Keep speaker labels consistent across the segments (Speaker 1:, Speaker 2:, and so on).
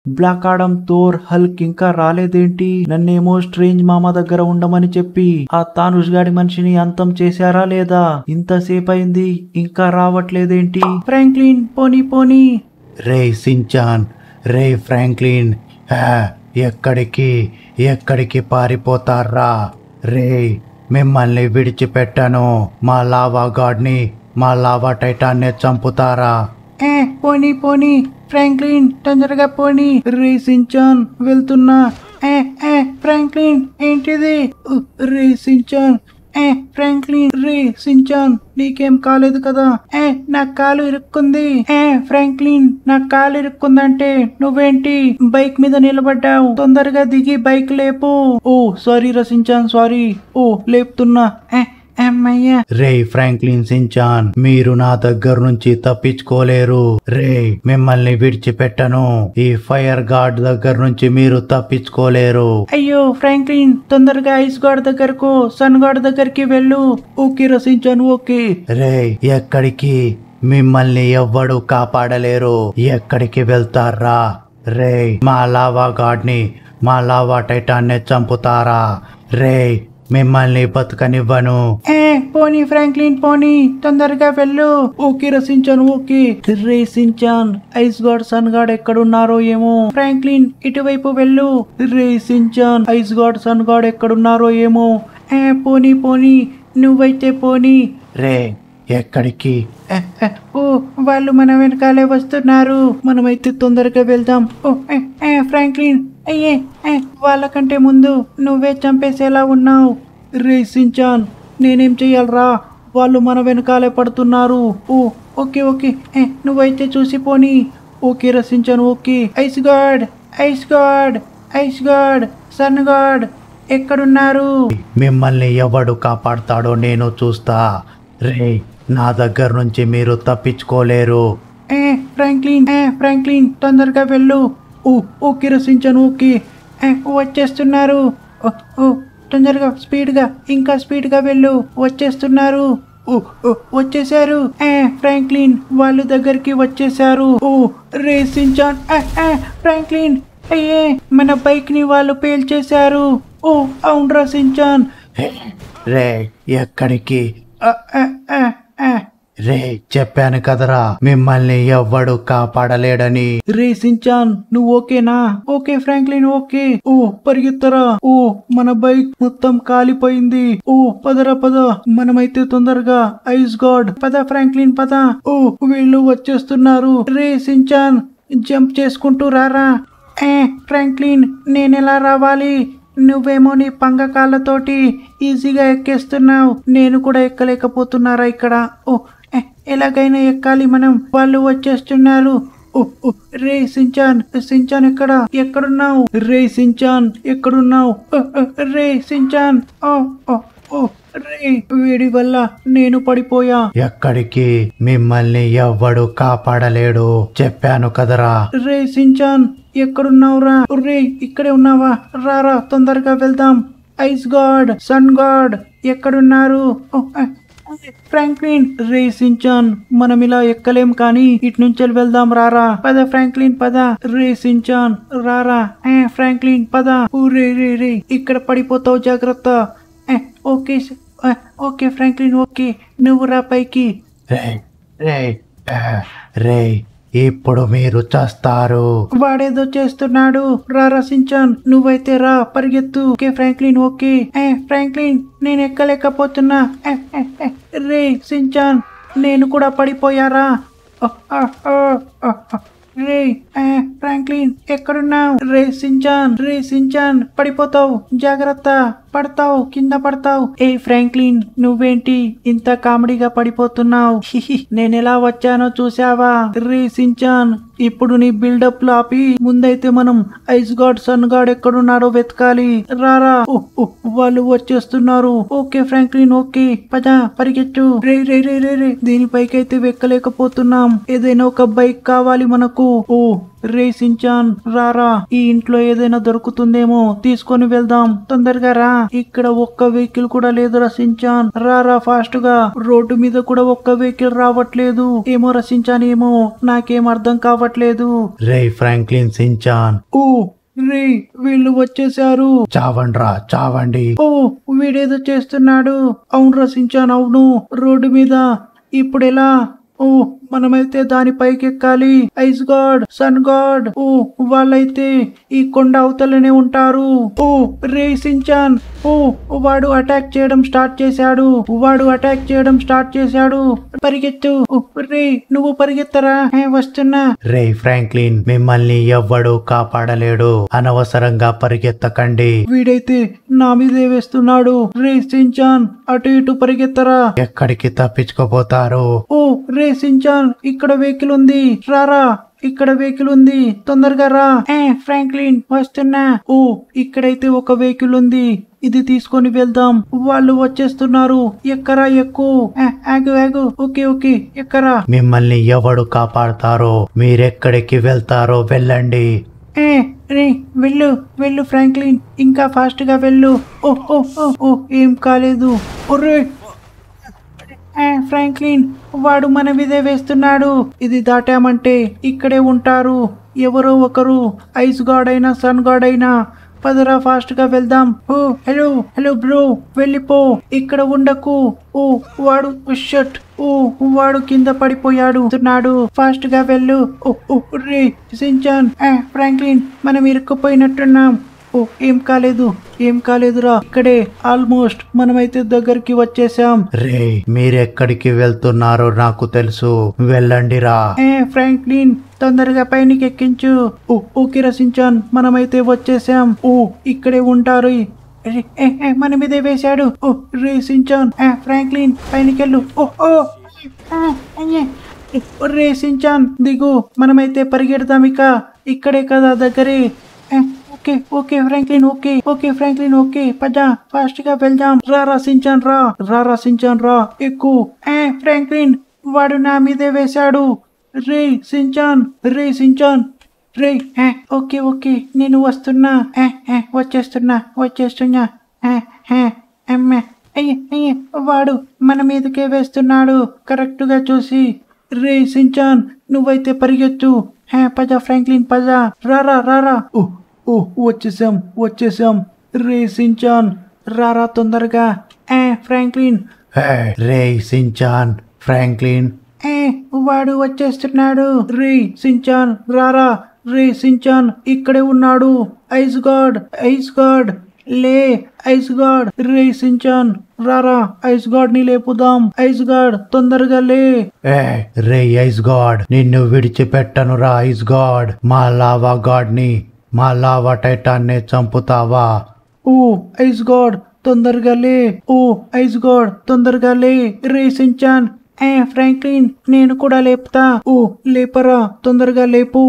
Speaker 1: Black Adam Thor Hulk ఇంకా రాలేదేంటి నన్నేమో strange మామ దగ్గర ఉండమని చెప్పి ఆ తానుష్ గాడి మనిషిని అంతం చేశారా లేదా ఇంతసేపు అయింది ఇంకా రావట్లేదేంటి ఫ్రాంక్లిన్ పోనీ పోనీ
Speaker 2: రే సించాన్ రే ఫ్రాంక్లిన్ హా, ఎక్కడికి ఎక్కడికి పారిపోతారా రే మిమ్మల్ని విడిచిపెట్టాను మా లావా గాడ్ని మా లావా టైటాన్ని చంపుతారా
Speaker 1: ఏ పోనీ పోనీ ఫ్రాంక్లిన్ తొందరగా పోనీ రేసించాన్ వెళ్తున్నా ఏ ఏ ఫ్రాంక్లిన్ ఏంటిది ఉ, రేసించాన్ ఏ ఫ్రాంక్లిన్ రే సించాన్ నీకేం కాలేదు కదా ఏ నా కాలు ఇరుక్కుంది ఏ ఫ్రాంక్లిన్ నా కాలు ఇరుక్కుందంటే నువ్వేంటి బైక్ మీద నిలబడ్డావు తొందరగా దిగి బైక్ లేపు ఓ సారీ రసించాన్ సారీ ఓ లేపుతున్నా ఏ అమ్మయ్యా
Speaker 2: రే ఫ్రాంక్లిన్ సించాన్ మీరు నా దగ్గర నుంచి తప్పించుకోలేరు రే మిమ్మల్ని విడిచిపెట్టను ఈ ఫైర్ గార్డ్ దగ్గర నుంచి మీరు తప్పించుకోలేరు
Speaker 1: అయ్యో ఫ్రాంక్లిన్ తొందరగా ఐస్ గాడ్ దగ్గరకు సన్ గాడ్ దగ్గరికి వెళ్ళు ఓకే రసించాను ఓకే
Speaker 2: రే ఎక్కడికి మిమ్మల్ని ఎవ్వడు కాపాడలేరు ఎక్కడికి వెళ్తారా రే మా లావా గాడ్ని మా లావా టైటాన్ని చంపుతారా రే మిమ్మల్ని బతకనివ్వను
Speaker 1: ఏ పోనీ ఫ్రాంక్లిన్ పోనీ తొందరగా వెళ్ళు ఓకే రసించాను ఓకే రేసించాన్ ఐస్ గాడ్ సన్ గాడ్ ఎక్కడున్నారో ఏమో ఫ్రాంక్లిన్ ఇటువైపు వెళ్ళు రేసించాన్ ఐస్ గాడ్ సన్ గాడ్ ఎక్కడున్నారో ఏమో ఏ పోనీ పోనీ నువ్వైతే పోనీ
Speaker 2: రే ఎక్కడికి
Speaker 1: ఏ, ఏ, ఓ వాళ్ళు మన వెనకాలే వస్తున్నారు మనమైతే తొందరగా వెళ్దాం ఓ ఏ, ఏ, ఫ్రాంక్లిన్ అయ్యే ఏ, వాళ్ళకంటే ముందు నువ్వే చంపేసేలా ఉన్నావు రేసించాన్ నేనేం చెయ్యాలరా వాళ్ళు మన వెనకాలే పడుతున్నారు ఓ ఓకే ఓకే ఏ, నువ్వైతే చూసిపోని ఓకే రసించాను okay ice god ice god ice god sun god ఎక్కడున్నారు
Speaker 2: మిమ్మల్ని ఎవడు కాపాడతాడో నేను చూస్తా రే నా దగ్గర నుంచి మీరు తప్పించుకోలేరు
Speaker 1: ఏ ఫ్రాంక్లిన్ ఏ ఫ్రాంక్లిన్ తొందరగా వెళ్ళు ఓ ఓకే రసించాను ఓకే ఏ, వచ్చేస్తున్నారు ఓ, ఓ తొందరగా స్పీడ్గా ఇంకా స్పీడ్గా వెళ్ళు వచ్చేస్తున్నారు ఓ ఓ, వచ్చేసారు ఏ ఫ్రాంక్లిన్ వాళ్ళ దగ్గరికి వచ్చేసారు ఓ రేసించాన్ ఏ, ఏ, ఫ్రాంక్లిన్ అయ్యే మన బైక్ ని వాళ్ళు పేల్చేశారు ఓ అవును రసించాన్
Speaker 2: రే ఎక్కడికి
Speaker 1: ఆ, ఆ, ఆ, ఆ.
Speaker 2: రే చెప్పాను కదరా మిమ్మల్ని ఎవ్వడు కాపాడలేడని
Speaker 1: రేసించాన్ నువ్వు ఓకేనా ఓకే ఫ్రాంక్లిన్ ఓకే ఓ పరిగెత్తరా ఓ మన బైక్ మొత్తం కాలిపోయింది ఓ పదరా పద మనమైతే తొందరగా ఐస్ గాడ్ పద ఫ్రాంక్లిన్ పద ఓ వీళ్ళు వచ్చేస్తున్నారు రేసించాన్ జంప్ చేసుకుంటూ రారా ఏ ఫ్రాంక్లిన్ నేనెలా రావాలి నువ్వేమో నీ పంగకాళ్ళతోటి ఈజీగా ఎక్కేస్తున్నావు నేను కూడా ఎక్కలేకపోతున్నారా ఇక్కడ ఓ ఏ, ఎలాగైనా ఎక్కాలి మనం వాళ్ళు వచ్చేస్తున్నారు ఓ, ఓ, రే సించాన్ సించాన్ ఎక్కడ ఎక్కడున్నావు రే సించాన్ ఎక్కడున్నావు ఓ, ఓ, రే సించాన్ ఓ ఓ ఓ రే వేడి వల్ల నేను పడిపోయా
Speaker 2: ఎక్కడికి మిమ్మల్ని ఎవ్వడు కాపాడలేడు చెప్పాను కదరా
Speaker 1: రే సించాన్ ఎక్కడున్నావురా రే ఇక్కడే ఉన్నావా రారా తొందరగా వెళ్దాం ఐస్ గాడ్ సన్ గాడ్ ఎక్కడున్నారు ఓ, ఆ, ఫ్రాంక్లిన్ రే సించాన్ మనం ఇలా ఎక్కలేం కానీ ఇటు నుంచి వెళ్దాం రారా పద ఫ్రాంక్లిన్ పద రే సించాన్ రారా ఏ ఫ్రాంక్లిన్ పద ఊ, రే రే రే ఇక్కడ పడిపోతావు జాగ్రత్త ఏ, ఓకే స- ఆ, ఓకే ఫ్రాంక్లిన్ ఓకే నువ్వు రా పైకి
Speaker 2: రే రే ఆ, రే ఇప్పుడు మీరు చేస్తారు
Speaker 1: వాడేదో చేస్తున్నాడు రా రసించాన్ నువ్వైతే రా పరిగెత్తు ఓకే ఫ్రాంక్లిన్ ఓకే ఏ ఫ్రాంక్లిన్ నేను ఎక్కలేకపోతున్నా ఏ, ఏ, ఏ, రే సించాన్ నేను కూడా పడిపోయారా ఓ, ఆ, ఆ, ఆ, ఆ. రే ఏ, ఫ్రాంక్లిన్ ఎక్కడున్నావు రే సించాన్ రే సించాన్ పడిపోతావు జాగ్రత్త పడతావు కింద పడతావు ఏ ఫ్రాంక్లిన్ నువ్వేంటి ఇంత కామెడీగా పడిపోతున్నావు హిహి, నేనెలా వచ్చానో చూసావా రే సించాన్ ఇప్పుడు నీ బిల్డప్ లో ఆపి ముందైతే మనం ఐస్ గాడ్ సన్ గాడ్ ఎక్కడున్నాడో వెతకాలి రారా ఓ, ఓ, వాళ్ళు వచ్చేస్తున్నారు ఓకే ఫ్రాంక్లిన్ ఓకే పద పరిగెత్తు రే రే రే రే రే దీనిపైకైతే వెక్కలేకపోతున్నాం ఏదైనా ఒక బైక్ కావాలి మనకు ఓ రే సించాన్ రారా ఈ ఇంట్లో ఏదైనా దొరుకుతుందేమో తీసుకొని వెళ్దాం తొందరగా రా ఇక్కడ ఒక్క వెహికల్ కూడా లేదురా సించాన్ రారా ఫాస్ట్ గా రోడ్డు మీద కూడా ఒక్క వెహికల్ రావట్లేదు ఏమో రా సించాన్ ఏమో నాకేం అర్థం కావట్లేదు
Speaker 2: రే ఫ్రాంక్లిన్ సించాన్
Speaker 1: ఓ రే వీళ్ళు వచ్చేసారు
Speaker 2: చావండ్రా చావండి
Speaker 1: ఓ వీడేదో చేస్తున్నాడు అవును రసించాను అవును రోడ్డు మీద ఇప్పుడు ఎలా ఓ మనమైతే దాని పైకి ఎక్కాలి ఐస్ గాడ్ సన్ గాడ్ ఓ వాళ్ళైతే ఈ కొండ అవతలనే ఉంటారు ఓ రే సించాన్ ఓ వాడు అటాక్ చేయడం స్టార్ట్ చేశాడు వాడు అటాక్ చేయడం స్టార్ట్ చేశాడు పరిగెత్తు ఓ, రే నువ్వు పరిగెత్తరా ఏ, వస్తున్నా
Speaker 2: రే ఫ్రాంక్లిన్ మిమ్మల్ని ఎవ్వడు కాపాడలేడు అనవసరంగా పరిగెత్తకండి
Speaker 1: వీడైతే నా మీదే వేస్తున్నాడు రే సించాన్ అటు ఇటు పరిగెత్తరా
Speaker 2: ఎక్కడికి తప్పించుకోపోతారు
Speaker 1: ఓ రే సించాన్ ఇక్కడ వెహికల్ ఉంది రారా ఇక్కడ వెహికల్ ఉంది తొందరగా రా ఏ ఫ్రాంక్లిన్ వస్తున్నా ఓ ఇక్కడైతే ఒక వెహికల్ ఉంది ఇది తీసుకొని వెళ్దాం వాళ్ళు వచ్చేస్తున్నారు ఎక్కరా ఎక్కువ ఆగు ఆగు ఓకే ఓకే ఎక్కరా
Speaker 2: మిమ్మల్ని ఎవడు కాపాడతారో మీరెక్కడికి వెళ్తారో వెళ్ళండి
Speaker 1: ఏ రే వెళ్ళు వెళ్ళు ఫ్రాంక్లిన్ ఇంకా ఫాస్ట్ గా వెళ్ళు ఓ ఓ ఓ ఓ ఏం కాలేదు ఒర్రే ఏ, ఫ్రాంక్లిన్ వాడు మన మీదే వేస్తున్నాడు ఇది దాటామంటే ఇక్కడే ఉంటారు ఎవరో ఒకరు ఐస్ గాడ్ అయినా సన్ గాడ్ అయినా పదరా ఫాస్ట్ గా వెళ్దాం ఓ హలో హలో బ్రో వెళ్ళిపో ఇక్కడ ఉండకు ఓ వాడు షట్ ఓ వాడు కింద పడిపోయాడు తున్నాడు ఫాస్ట్ గా వెళ్ళు ఓ ఓ రే సించాన్ ఏ, ఫ్రాంక్లిన్ మనం ఇరుక్కుపోయినట్టున్నాం ఓ ఏం కాలేదు ఏం కాలేదురా ఇక్కడే ఆల్మోస్ట్ మనమైతే దగ్గరికి వచ్చేసాం
Speaker 2: రే మీరెక్కడికి వెళ్తున్నారో నాకు తెలుసు వెళ్ళండిరా
Speaker 1: ఏ ఫ్రాంక్లిన్ తొందరగా పైనకి ఎక్కించు ఓ ఓకే రసించాన్ మనమైతే వచ్చేసాం ఓ ఇక్కడే ఉంటారు రే, ఏ, ఏ, మన మీదే వేశాడు ఓ రే సించాన్ ఏ, ఫ్రాంక్లిన్ పైనకెళ్ళు ఓ ఓ ఆ, అయ్యే. ఓ, రే సించాన్ దిగు మనమైతే పరిగెడదాం ఇక ఇక్కడే కదా దగ్గరే ఏ, okay okay Franklin okay okay Franklin okay పద ఫాస్ట్ గా వెళ్దాం రా రా సించాన్ రా రా రా సించాన్ రా ఎక్కు ఏ ఫ్రాంక్లిన్ వాడు నా మీదే వేశాడు రే సించాన్ రే సించాన్ రే ఏ, ఓకే ఓకే నేను వస్తున్నా ఏ, ఏ, వచ్చేస్తున్నా వచ్చేస్తున్నా ఏ, ఏ, అమ్మే అయ్యే అయ్యే వాడు మన మీదకే వేస్తున్నాడు కరెక్ట్ గా చూసి రే సించాన్ నువ్వైతే పరిగెత్తు హే పద ఫ్రాంక్లిన్ పద రారా రారా ఓ ఓ వచ్చేసాం వచ్చేసాం రే సించాన్ రారా తొందరగా ఏ ఫ్రాంక్లిన్
Speaker 2: హే, రే సించాన్ ఫ్రాంక్లిన్
Speaker 1: ఏ వాడు వచ్చేస్తున్నాడు రే సించాన్ రారా రే సించాన్ ఇక్కడే ఉన్నాడు ఐస్ గాడ్ ఐస్ గాడ్ లే ఐస్ గాడ్ రే సించాన్ రారా ఐస్ గాడ్ ని లేపుదాం ఐస్ గాడ్ తొందరగా లే
Speaker 2: ఏ రే ఐస్ గాడ్ నిన్ను విడిచిపెట్టను రా ఐస్ గాడ్ మా లావా గాడ్ ని మా లావా టైటాన్ని చంపుతావా
Speaker 1: ఓ ఐస్ గాడ్ తొందరగా లే ఓ ఐస్ గాడ్ తొందరగా లే రే సించాన్ ఏ ఫ్రాంక్లిన్ నేను కూడా లేపుతా ఓ లేపరా తొందరగా లేపు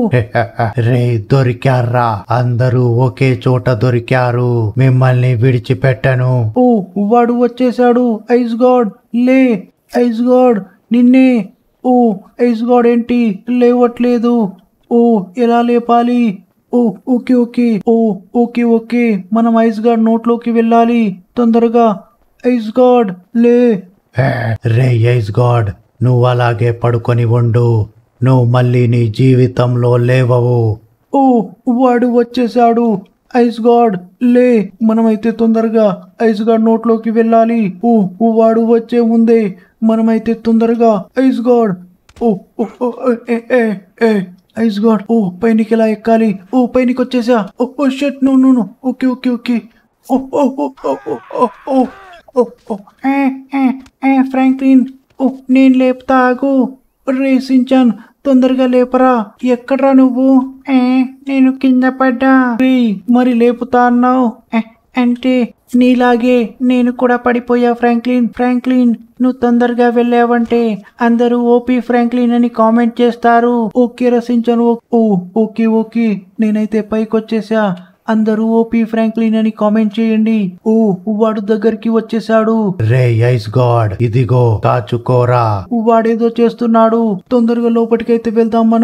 Speaker 2: రే దొరికారా అందరూ ఒకే చోట దొరికారు మిమ్మల్ని విడిచిపెట్టను
Speaker 1: ఓ వాడు వచ్చేసాడు ఐస్ గాడ్ లే ఐస్ గాడ్ నిన్నే ఓ ఐస్ గాడ్ ఏంటి లేవట్లేదు ఓ ఎలా లేపాలి ఓ ఓకే ఓకే ఓ ఓకే ఓకే మనం ఐస్ గాడ్ నోట్లోకి వెళ్ళాలి తొందరగా ఐస్ గాడ్ లే
Speaker 2: హే, రే ఐస్ గాడ్ నువ్వు అలాగే పడుకొని ఉండు నువ్వు మళ్ళీ నీ జీవితంలో లేవవు
Speaker 1: ఓ వాడు వచ్చేసాడు ఐస్ గాడ్ లే మనమైతే తొందరగా ఐస్ గాడ్ నోట్లోకి వెళ్ళాలి ఓ ఓ, వాడు వచ్చే ముందే మనమైతే తొందరగా ఐస్ గాడ్ ఓ ఓ, ఓ, ఏ, ఏ, ఏ, ఐస్ గాడ్ ఓ పైనకి ఎలా ఎక్కాలి ఓ పైనకి వచ్చేసా ఓ ఓ shut no no no okay okay okay ఓ ఓ ఓ ఓ ఓ ఓ ఓ ఓ ఓ ఏ ఏ ఏ ఫ్రాంక్లిన్ ఓ నేను లేపుతా ఆగు రే సించాన్ తొందరగా లేపరా ఎక్కడ్రా నువ్వు ఏ నేను కింద పడ్డా రే మరి లేపుతా అన్నావు ఏ, అంటే నీలాగే నేను కూడా పడిపోయా ఫ్రాంక్లిన్ ఫ్రాంక్లిన్ నువ్వు తొందరగా వెళ్ళావంటే అందరూ ఓపీ ఫ్రాంక్లిన్ అని కామెంట్ చేస్తారు ఓకే రసించాను ఓ ఓకే ఓకే నేనైతే పైకి వచ్చేసా అందరూ ఓపీ ఫ్రాంక్లిన్ అని కామెంట్ చేయండి ఓ వాడు దగ్గరికి వచ్చేసాడు
Speaker 2: రే ఐస్ గాడ్ ఇదిగో కాచుకోరా
Speaker 1: వాడేదో చేస్తున్నాడు తొందరగా లోపలికైతే వెళ్దాం మనం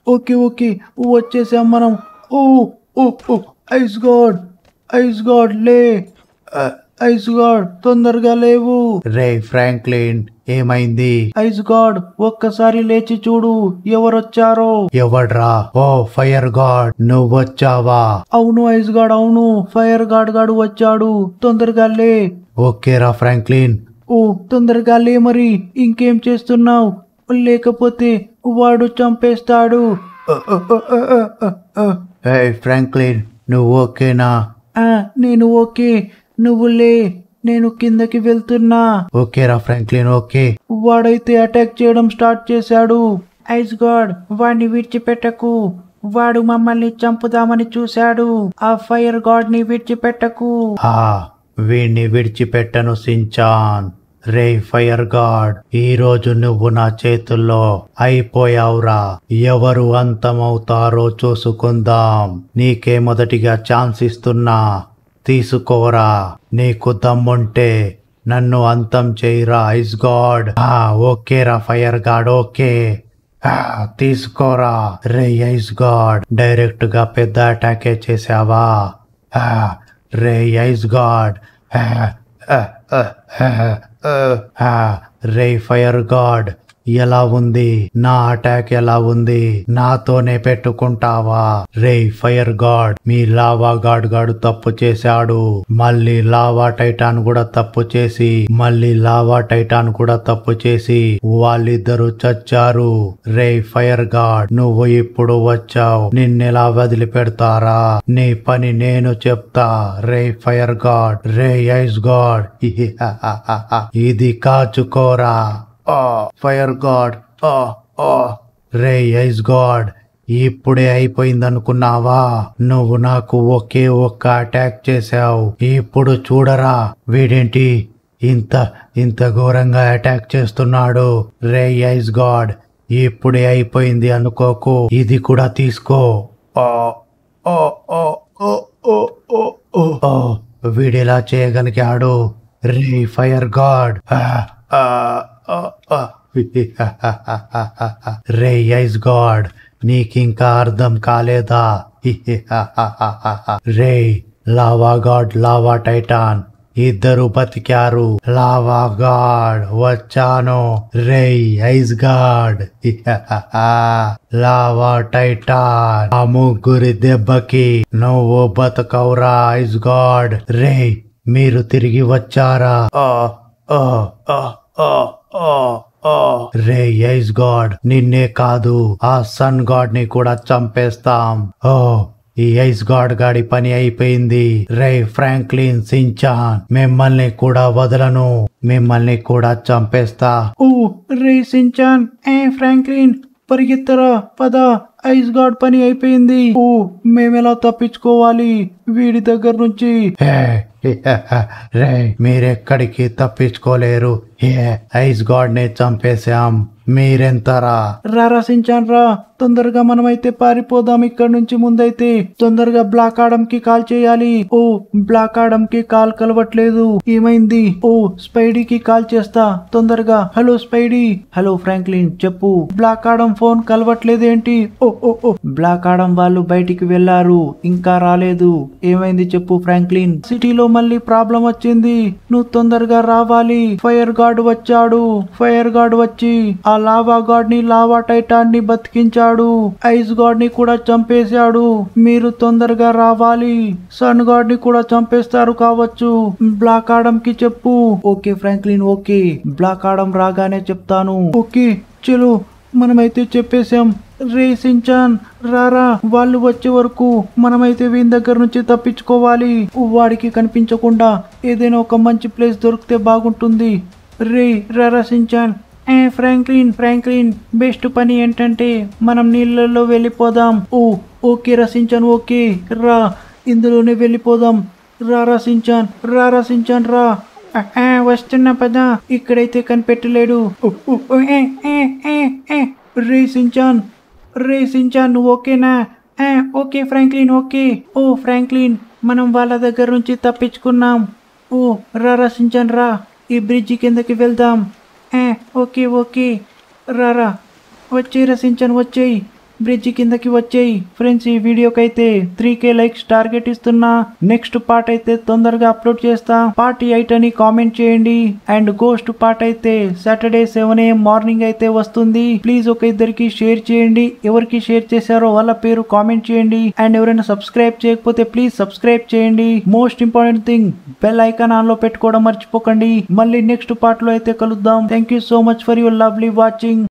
Speaker 1: ఓకే ఓకే వచ్చేసాం మనం ఓ ఓ ఓ ఐస్ గాడ్ ఐస్ గాడ్ లే ఆ, ఐస్ గాడ్ తొందరగా లేవు
Speaker 2: రే ఫ్రాంక్లిన్ ఏమైంది
Speaker 1: ఐస్ గాడ్ ఒక్కసారి లేచి చూడు ఎవరొచ్చారో
Speaker 2: ఎవడ్రా ఓ ఫైర్ గాడ్ నువ్వొచ్చావా
Speaker 1: అవును ఐస్ గాడ్ అవును ఫైర్ గాడ్ గాడు వచ్చాడు తొందరగా లే
Speaker 2: ఓకేరా ఫ్రాంక్లిన్
Speaker 1: ఓ తొందరగా లే మరి ఇంకేం చేస్తున్నావు లేకపోతే వాడు చంపేస్తాడు ఆ, ఆ, ఆ, ఆ, ఆ, ఆ.
Speaker 2: హే ఫ్రాంక్లిన్ నువ్వు ఓకేనా
Speaker 1: ఆ, నేను ఓకే నువ్వు లే నేను కిందకి వెళ్తున్నా
Speaker 2: ఓకేరా ఫ్రాంక్లిన్ ఓకే
Speaker 1: వాడైతే అటాక్ చేయడం స్టార్ట్ చేశాడు ఐస్ గాడ్ వాడిని విడిచిపెట్టకు వాడు మమ్మల్ని చంపుదామని చూశాడు ఆ ఫైర్ గాడ్ ని విడిచిపెట్టకు
Speaker 2: ఆ వీణ్ణి విడిచిపెట్టను సించాన్ రే ఫైర్ గాడ్ ఈ రోజు నువ్వు నా చేతుల్లో అయిపోయావురా ఎవరు అంతమవుతారో చూసుకుందాం నీకే మొదటిగా ఛాన్స్ ఇస్తున్నా తీసుకోరా నీకు దమ్ముంటే నన్ను అంతం చేయిరా ఐస్ గాడ్ ఆ ఓకేరా ఫైర్ గాడ్ ఓకే ఆ, తీసుకోరా రే ఐస్ గాడ్ డైరెక్ట్ గా పెద్ద అటాకే చేసావా ఆ, రే ఐస్ గాడ్ ఆ, ఆ, ఆ, ఆ, ఆ, ఆ, రే ఫైర్ గాడ్ ఎలా ఉంది నా అటాక్ ఎలా ఉంది నాతోనే పెట్టుకుంటావా రే ఫైర్ గాడ్ మీ లావా గాడ్ గాడు తప్పు చేశాడు మళ్ళీ లావా టైటాన్ కూడా తప్పు చేసి మళ్ళీ లావా టైటాన్ కూడా తప్పు చేసి వాళ్ళిద్దరూ చచ్చారు రే ఫైర్ గాడ్ నువ్వు ఇప్పుడు వచ్చావు నిన్నెలా వదిలిపెడతారా నీ పని నేను చెప్తా రే ఫైర్ గాడ్ రే ఐస్ గాడ్ ఇది కాచుకోరా ఓ ఫైర్ గాడ్ ఓ ఓ రే ఐస్ గాడ్ ఇప్పుడే అయిపోయిందనుకున్నావా నువ్వు నాకు ఒకే ఒక్క అటాక్ చేశావు ఇప్పుడు చూడరా వీడేంటి ఇంత ఇంత ఘోరంగా అటాక్ చేస్తున్నాడు రే ఐస్ గాడ్ ఇప్పుడే అయిపోయింది అనుకోకు ఇది కూడా తీసుకో ఓ ఓ ఓ ఓ ఓ ఓ ఓ ఓ వీడిలా చేయగలిగాడు రే ఫైర్ గాడ్ రే ఐస్ గాడ్ నీకింకా అర్థం కాలేదా రే లావా గాడ్ లావా టైటాన్ ఇద్దరు బతికారు లావా గాడ్ వచ్చాను రే ఐస్ గాడ్ లావా టైటాన్ ఆ ముగ్గురి దెబ్బకి నువ్వు బతకవురా ఐస్ గాడ్ రే మీరు తిరిగి వచ్చారా ఓ ఓ ఓ ఓ ఓ ఓ రే ఐస్ గాడ్ నిన్నే కాదు ఆ సన్ గాడ్ ని కూడా చంపేస్తాం ఓ ఈ ఐస్ గాడ్ గాడి పని అయిపోయింది రే ఫ్రాంక్లిన్ సించాన్ మిమ్మల్ని కూడా వదలను మిమ్మల్ని కూడా చంపేస్తా
Speaker 1: ఓ రే సించాన్ ఏ ఫ్రాంక్లిన్ పరిగెత్తరా పద ఐస్ గాడ్ పని అయిపోయింది ఓ మేమెలా తప్పించుకోవాలి వీడి దగ్గర నుంచి
Speaker 2: హే, రే మీరెక్కడికి తప్పించుకోలేరు ఏ ఐస్ గాడ్ ని చంపేశాం మీరెంతరా
Speaker 1: రారా సించాన్ రా తొందరగా మనమైతే పారిపోదాం ఇక్కడ నుంచి ముందైతే తొందరగా బ్లాక్ ఆడమ్ కి కాల్ చేయాలి ఓ బ్లాక్ ఆడమ్ కి కాల్ కలవట్లేదు ఏమైంది ఓ స్పైడీకి కాల్ చేస్తా తొందరగా హలో స్పైడీ హలో ఫ్రాంక్లిన్ చెప్పు బ్లాక్ ఆడమ్ ఫోన్ కలవట్లేదు ఏంటి ఓ ఓ ఓ బ్లాక్ ఆడమ్ వాళ్ళు బయటికి వెళ్లారు ఇంకా రాలేదు ఏమైంది చెప్పు ఫ్రాంక్లిన్ సిటీలో మళ్ళీ ప్రాబ్లం వచ్చింది నువ్వు తొందరగా రావాలి ఫైర్ గార్డ్ వచ్చాడు ఫైర్ గార్డ్ వచ్చి ఆ లావా గాడ్ ని లావా టైటాన్ ని బతికించాడు ఐస్ గాడ్ ని కూడా చంపేశాడు మీరు తొందరగా రావాలి సన్ గాడ్ ని కూడా చంపేస్తారు కావచ్చు బ్లాక్ ఆడమ్ కి చెప్పు okay Franklin okay black Adam రాగానే చెప్తాను ఓకే చలో మనమైతే చెప్పేశాం రే సించాన్ రారా వాళ్ళు వచ్చే వరకు మనమైతే వీని దగ్గర నుంచి తప్పించుకోవాలి వాడికి కనిపించకుండా ఏదైనా ఒక మంచి ప్లేస్ దొరికితే బాగుంటుంది రే రారా సించాన్ ఏ ఫ్రాంక్లిన్ ఫ్రాంక్లిన్ బెస్ట్ పని ఏంటంటే మనం నీళ్ళల్లో వెళ్ళిపోదాం ఓ ఓకే రసించాన్ ఓకే రా ఇందులోనే వెళ్ళిపోదాం రా రసించాన్ రా రసించాన్ రా ఆ, ఆ, వస్తున్నా పద ఇక్కడైతే కనిపెట్టలేడు ఓ, ఓ, ఓ, ఏ, ఏ, ఏ, ఏ. రే సించాన్ రే సించాన్ నువ్వు ఓకేనా ఆ, ఓకే ఫ్రాంక్లిన్ ఓకే ఓ ఫ్రాంక్లిన్ మనం వాళ్ళ దగ్గర నుంచి తప్పించుకున్నాం ఓ రా రా సించాన్ రా ఈ బ్రిడ్జి కిందకి వెళ్దాం ఆ, ఓకే ఓకే రారా వచ్చేయి రసించాను వచ్చేయి బ్రిడ్జి కిందకి వచ్చేయి ఫ్రెండ్స్ ఈ వీడియోకి అయితే త్రీ కే లైక్స్ టార్గెట్ ఇస్తున్నా నెక్స్ట్ పార్ట్ అయితే తొందరగా అప్లోడ్ చేస్తా పార్ట్ ఎయిట్ అని కామెంట్ చేయండి అండ్ గోస్ట్ పార్ట్ అయితే సాటర్డే సెవెన్ ఏఎం మార్నింగ్ అయితే వస్తుంది ప్లీజ్ ఒక ఇద్దరికి షేర్ చేయండి ఎవరికి షేర్ చేశారో వాళ్ళ పేరు కామెంట్ చేయండి అండ్ ఎవరైనా సబ్స్క్రైబ్ చేయకపోతే ప్లీజ్ సబ్స్క్రైబ్ చేయండి most important thing bell icon on లో పెట్టుకోవడం మర్చిపోకండి మళ్ళీ నెక్స్ట్ పార్ట్ లో అయితే కలుద్దాం thank you so much for your lovely watching